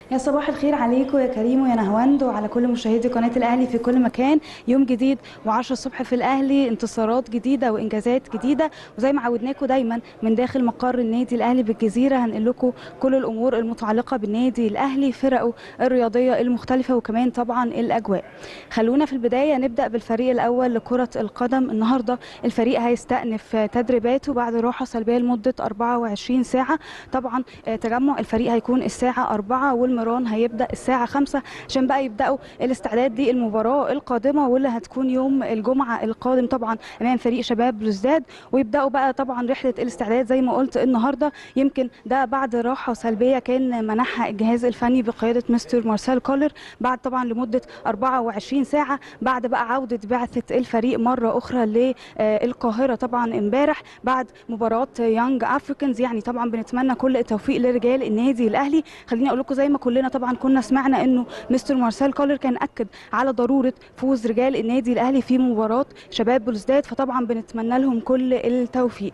يا صباح الخير عليكم يا كريم ويا نهواند وعلى كل مشاهدي قناه الاهلي في كل مكان يوم جديد و10 الصبح في الاهلي انتصارات جديده وانجازات جديده وزي ما عودناكم دايما من داخل مقر النادي الاهلي بالجزيره هنقل لكم كل الامور المتعلقه بالنادي الاهلي فرقه الرياضيه المختلفه وكمان طبعا الاجواء خلونا في البدايه نبدا بالفريق الاول لكره القدم النهارده الفريق هيستأنف تدريباته بعد راحه سلبيه لمده 24 ساعه طبعا تجمع الفريق هيكون الساعه 4 والمران هيبدا الساعه 5 عشان بقى يبداوا الاستعداد للمباراه القادمه واللي هتكون يوم الجمعه القادم طبعا امام فريق شباب بلوزداد ويبداوا بقى طبعا رحله الاستعداد زي ما قلت النهارده يمكن ده بعد راحه سلبيه كان منحها الجهاز الفني بقياده مستر مارسيل كولر بعد طبعا لمده 24 ساعه بعد بقى عوده بعثه الفريق مره اخرى للقاهره طبعا امبارح بعد مباراه يانج افريكانز يعني طبعا بنتمنى كل التوفيق لرجال النادي الاهلي خليني اقول لكم زي ما كلنا طبعا كنا سمعنا انه مستر مارسيل كولر كان اكد على ضروره فوز رجال النادي الاهلي في مباراه شباب بلوزداد فطبعا بنتمنى لهم كل التوفيق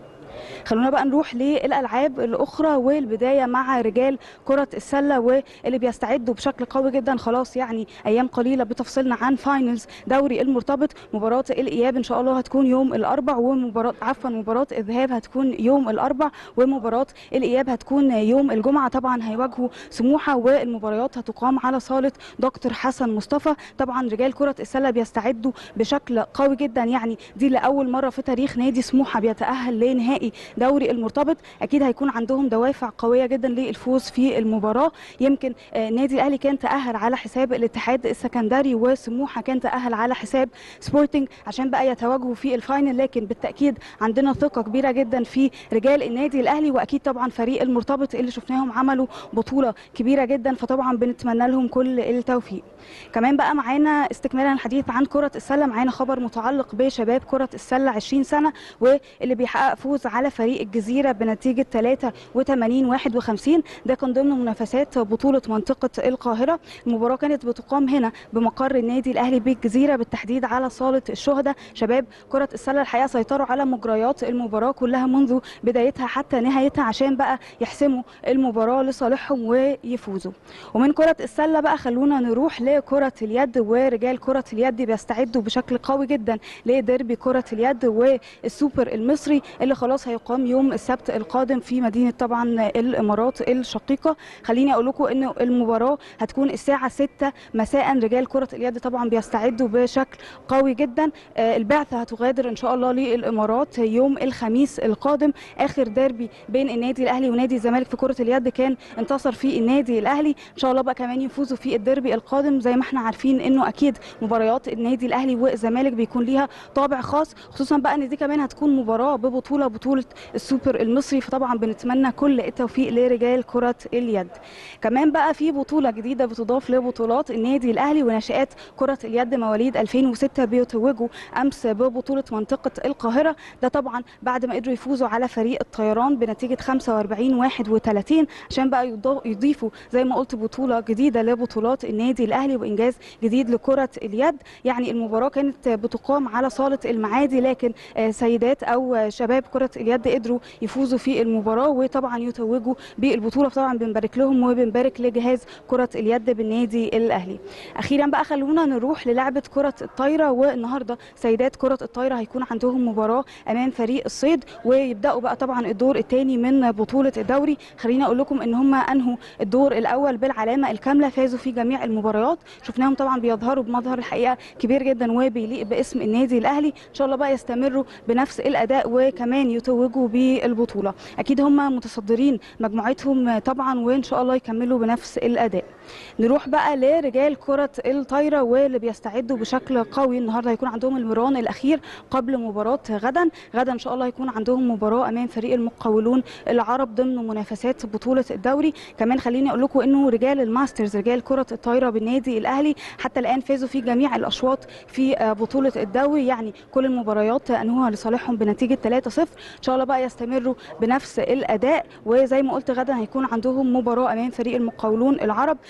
خلونا بقى نروح للالعاب الاخرى والبدايه مع رجال كره السله واللي بيستعدوا بشكل قوي جدا خلاص يعني ايام قليله بتفصلنا عن فاينلز دوري المرتبط مباراه الاياب ان شاء الله هتكون يوم الاربع ومباراه عفوا مباراه الذهاب هتكون يوم الاربع ومباراه الاياب هتكون يوم الجمعه طبعا هيواجهوا سموحه والمباريات هتقام على صاله دكتور حسن مصطفى طبعا رجال كره السله بيستعدوا بشكل قوي جدا يعني دي لاول مره في تاريخ نادي سموحه بيتاهل لنهائي دوري المرتبط اكيد هيكون عندهم دوافع قويه جدا للفوز في المباراه يمكن النادي الاهلي كان تاهل على حساب الاتحاد السكندري وسموحه كان تاهل على حساب سبورتنج عشان بقى يتواجهوا في الفاينل لكن بالتاكيد عندنا ثقه كبيره جدا في رجال النادي الاهلي واكيد طبعا فريق المرتبط اللي شفناهم عملوا بطوله كبيره جدا فطبعا بنتمنى لهم كل التوفيق كمان بقى معانا استكمالا الحديث عن كره السله معانا خبر متعلق بشباب كره السله 20 سنه واللي بيحقق فوز على فريق الجزيره بنتيجه 83 51 ده كان ضمن منافسات بطوله منطقه القاهره المباراه كانت بتقام هنا بمقر النادي الاهلي بالجزيره بالتحديد على صاله الشهداء شباب كره السله الحقيقه سيطروا على مجريات المباراه كلها منذ بدايتها حتى نهايتها عشان بقى يحسموا المباراه لصالحهم ويفوزوا ومن كره السله بقى خلونا نروح لكره اليد ورجال كره اليد بيستعدوا بشكل قوي جدا لديربي كره اليد والسوبر المصري اللي خلاص هيقام يوم السبت القادم في مدينه طبعا الامارات الشقيقه خليني اقول لكم ان المباراه هتكون الساعه 6 مساء رجال كره اليد طبعا بيستعدوا بشكل قوي جدا البعثه هتغادر ان شاء الله للامارات يوم الخميس القادم اخر ديربي بين النادي الاهلي ونادي الزمالك في كره اليد كان انتصر فيه النادي الاهلي ان شاء الله بقى كمان يفوزوا في الديربي القادم زي ما احنا عارفين انه اكيد مباريات النادي الاهلي والزمالك بيكون ليها طابع خاص خصوصا بقى ان دي كمان هتكون مباراه ببطوله بطوله السوبر المصري فطبعا بنتمنى كل التوفيق لرجال كره اليد كمان بقى في بطوله جديده بتضاف لبطولات النادي الاهلي وناشئات كره اليد مواليد 2006 بيتوجوا امس ببطوله منطقه القاهره ده طبعا بعد ما قدروا يفوزوا على فريق الطيران بنتيجه 45 31 عشان بقى يضيفوا زي ما قلت بطوله جديده لبطولات النادي الاهلي وانجاز جديد لكره اليد يعني المباراه كانت بتقام على صاله المعادي لكن سيدات او شباب كره اليد قدروا يفوزوا في المباراه وطبعا يتوجوا بالبطوله طبعا بنبارك لهم وبنبارك لجهاز كره اليد بالنادي الاهلي اخيرا بقى خلونا نروح للعبه كره الطايره والنهارده سيدات كره الطايره هيكون عندهم مباراه امام فريق الصيد ويبداوا بقى طبعا الدور الثاني من بطوله الدوري خليني اقول لكم ان هم انهوا الدور الاول بالعلامه الكامله فازوا في جميع المباريات شفناهم طبعا بيظهروا بمظهر الحقيقه كبير جدا وبيليق باسم النادي الاهلي ان شاء الله بقى يستمروا بنفس الاداء وكمان يتوجوا بالبطوله اكيد هم متصدرين مجموعتهم طبعا وان شاء الله يكملوا بنفس الاداء نروح بقى لرجال كره الطايره واللي بيستعدوا بشكل قوي النهارده هيكون عندهم المران الاخير قبل مباراه غدا غدا ان شاء الله هيكون عندهم مباراه امام فريق المقاولون العرب ضمن منافسات بطوله الدوري كمان خليني اقول لكم انه رجال الماسترز رجال كره الطايره بالنادي الاهلي حتى الان فازوا في جميع الاشواط في بطوله الدوري يعني كل المباريات انهوها لصالحهم بنتيجه 3-0 ان شاء الله بقى يستمروا بنفس الاداء وزي ما قلت غدا هيكون عندهم مباراه امام فريق المقاولون العرب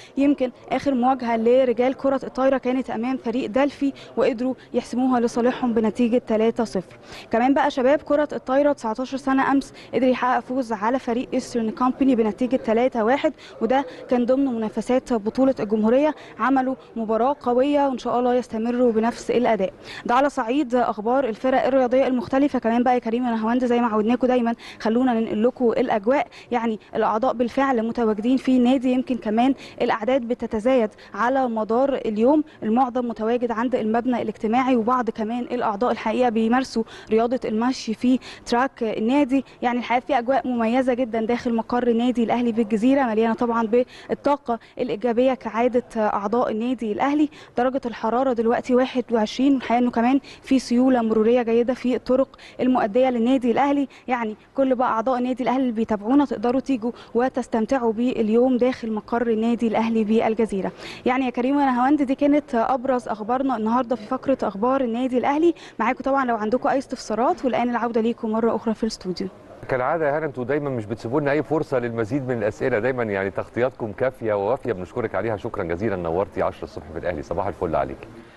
يمكن اخر مواجهه لرجال كره الطايره كانت امام فريق دلفي وقدروا يحسموها لصالحهم بنتيجه 3-0 كمان بقى شباب كره الطايره 19 سنه امس قدر يحقق فوز على فريق ايسترن كومباني بنتيجه 3-1 وده كان ضمن منافسات بطوله الجمهوريه عملوا مباراه قويه وان شاء الله يستمروا بنفس الاداء ده على صعيد اخبار الفرق الرياضيه المختلفه كمان بقى يا كريم انا هوند زي ما عودناكم دايما خلونا ننقل لكم الاجواء يعني الاعضاء بالفعل متواجدين في النادي يمكن كمان الاعداد بتتزايد على مدار اليوم المعظم متواجد عند المبنى الاجتماعي وبعض كمان الاعضاء الحقيقه بيمارسوا رياضه المشي في تراك النادي يعني الحقيقه في اجواء مميزه جدا داخل مقر النادي الاهلي بالجزيره مليانه طبعا بالطاقه الايجابيه كعاده اعضاء النادي الاهلي درجه الحراره دلوقتي 21 الحقيقه انه كمان في سيوله مروريه جيده في الطرق المؤديه للنادي الاهلي يعني كل بقى اعضاء النادي الاهلي اللي بيتابعونا تقدروا تيجوا وتستمتعوا باليوم داخل مقر النادي الاهلي بالجزيره يعني يا كريم وانا هوند دي كانت ابرز اخبارنا النهارده في فقره اخبار النادي الاهلي معاكم طبعا لو عندكم اي استفسارات والان العوده ليكم مره اخرى في الاستوديو كالعاده يا هنا انتوا دايما مش بتسيبوا لنا اي فرصه للمزيد من الاسئله دايما يعني تغطياتكم كافيه ووافيه بنشكرك عليها شكرا جزيلا نورتي 10 الصبح في الاهلي صباح الفل عليك